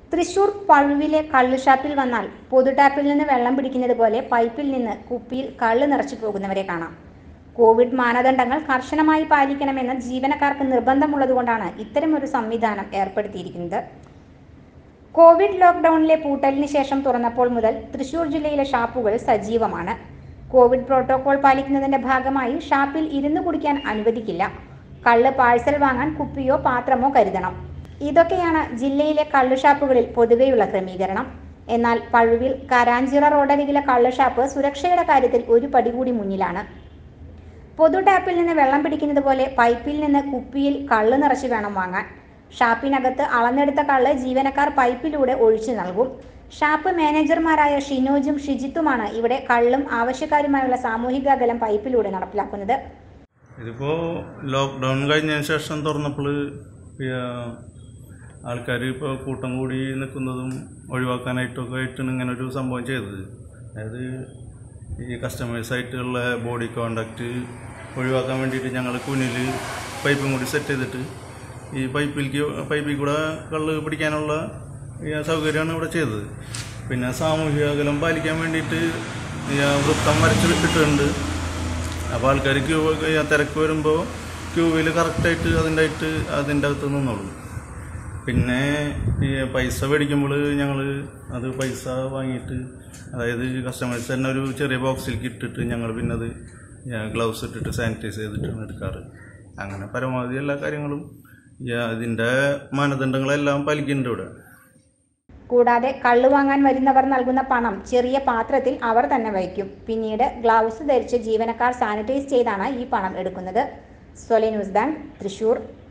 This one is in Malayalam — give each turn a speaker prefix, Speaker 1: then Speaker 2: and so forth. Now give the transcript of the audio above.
Speaker 1: തൃശൂർ പഴുവിലെ കള്ളുഷാപ്പിൽ വന്നാൽ പൊതുടാപ്പിൽ നിന്ന് വെള്ളം പിടിക്കുന്നത് പോലെ പൈപ്പിൽ നിന്ന് കുപ്പിയിൽ കള്ള് നിറച്ചു പോകുന്നവരെ കാണാം കോവിഡ് മാനദണ്ഡങ്ങൾ കർശനമായി പാലിക്കണമെന്ന് ജീവനക്കാർക്ക് നിർബന്ധമുള്ളതുകൊണ്ടാണ് ഇത്തരമൊരു സംവിധാനം ഏർപ്പെടുത്തിയിരിക്കുന്നത് കോവിഡ് ലോക്ക്ഡൌണിലെ പൂട്ടലിന് ശേഷം തുറന്നപ്പോൾ മുതൽ തൃശൂർ ജില്ലയിലെ ഷാപ്പുകൾ സജീവമാണ് കോവിഡ് പ്രോട്ടോകോൾ പാലിക്കുന്നതിന്റെ ഭാഗമായി ഷാപ്പിൽ ഇരുന്ന് കുടിക്കാൻ അനുവദിക്കില്ല കള്ള് പാഴ്സൽ വാങ്ങാൻ കുപ്പിയോ പാത്രമോ കരുതണം ഇതൊക്കെയാണ് ജില്ലയിലെ കള്ള് ഷാപ്പുകളിൽ പൊതുവെയുള്ള ക്രമീകരണം എന്നാൽ പഴുവിൽ കരാഞ്ചിറ റോഡരികിലെ കള്ള് ഷാപ്പ് സുരക്ഷയുടെ കാര്യത്തിൽ ഒരു പടി കൂടി മുന്നിലാണ് പൊതു ടാപ്പിൽ നിന്ന് വെള്ളം പിടിക്കുന്നത് പോലെ പൈപ്പിൽ നിന്ന് കുപ്പിയിൽ കള്ള് നിറച്ച് വേണം വാങ്ങാൻ ഷാപ്പിനകത്ത് അളന്നെടുത്ത കള്ള് ജീവനക്കാർ പൈപ്പിലൂടെ ഒഴിച്ചു നൽകും ഷാപ്പ് മാനേജർമാരായ ഷിനോജും ഷിജിത്തുമാണ് ഇവിടെ കള്ളും ആവശ്യക്കാരുമായുള്ള സാമൂഹിക അകലം പൈപ്പിലൂടെ നടപ്പിലാക്കുന്നത്
Speaker 2: ഇതിപ്പോൾ ലോക്ക്ഡൗൺ കഴിഞ്ഞതിന് ശേഷം തുറന്നപ്പോൾ ആൾക്കാർ ഇപ്പോൾ കൂട്ടം കൂടി നിൽക്കുന്നതും ഒഴിവാക്കാനായിട്ടൊക്കെ ആയിട്ടാണ് ഇങ്ങനെ ഒരു സംഭവം ചെയ്തത് അതായത് ഈ കസ്റ്റമേഴ്സായിട്ടുള്ള ബോഡി കോണ്ടാക്റ്റ് ഒഴിവാക്കാൻ വേണ്ടിയിട്ട് ഞങ്ങൾ കുനിൽ പൈപ്പും കൂടി സെറ്റ് ചെയ്തിട്ട് ഈ പൈപ്പിലേക്ക് പൈപ്പിൽ കൂടെ കള്ള് പിടിക്കാനുള്ള ഈ സൗകര്യമാണ് ഇവിടെ ചെയ്തത് പിന്നെ സാമൂഹിക അകലം പാലിക്കാൻ വേണ്ടിയിട്ട് ഈ വൃത്തം വരച്ച് ഇട്ടിട്ടുണ്ട് അപ്പോൾ ആൾക്കാർ ക്യൂ തിരക്ക് വരുമ്പോൾ ക്യൂവിൽ കറക്റ്റായിട്ട് അതിൻ്റെ ആയിട്ട് അതിൻ്റെ അകത്ത് നിന്നോളും പിന്നെ ഈ പൈസ മേടിക്കുമ്പോൾ ഞങ്ങൾ അത് പൈസ വാങ്ങിയിട്ട് അതായത് കസ്റ്റമേഴ്സ് തന്നെ ഒരു ചെറിയ ബോക്സിലേക്ക് ഇട്ടിട്ട് ഞങ്ങൾ പിന്നെ അത് ഗ്ലൗസ് ഇട്ടിട്ട് സാനിറ്റൈസ് ചെയ്തിട്ടാണ് എടുക്കാറ് അങ്ങനെ പരമാവധി എല്ലാ കാര്യങ്ങളും ഈ അതിൻ്റെ മാനദണ്ഡങ്ങളെല്ലാം പാലിക്കുന്നുണ്ട് ഇവിടെ
Speaker 1: കൂടാതെ കള്ളു വാങ്ങാൻ വരുന്നവർ നൽകുന്ന പണം ചെറിയ പാത്രത്തിൽ അവർ തന്നെ വയ്ക്കും പിന്നീട് ഗ്ലൗസ് ധരിച്ച് ജീവനക്കാർ സാനിറ്റൈസ് ചെയ്താണ് ഈ പണം എടുക്കുന്നത് സൊലെ ന്യൂസ് ബാങ്ക് തൃശൂർ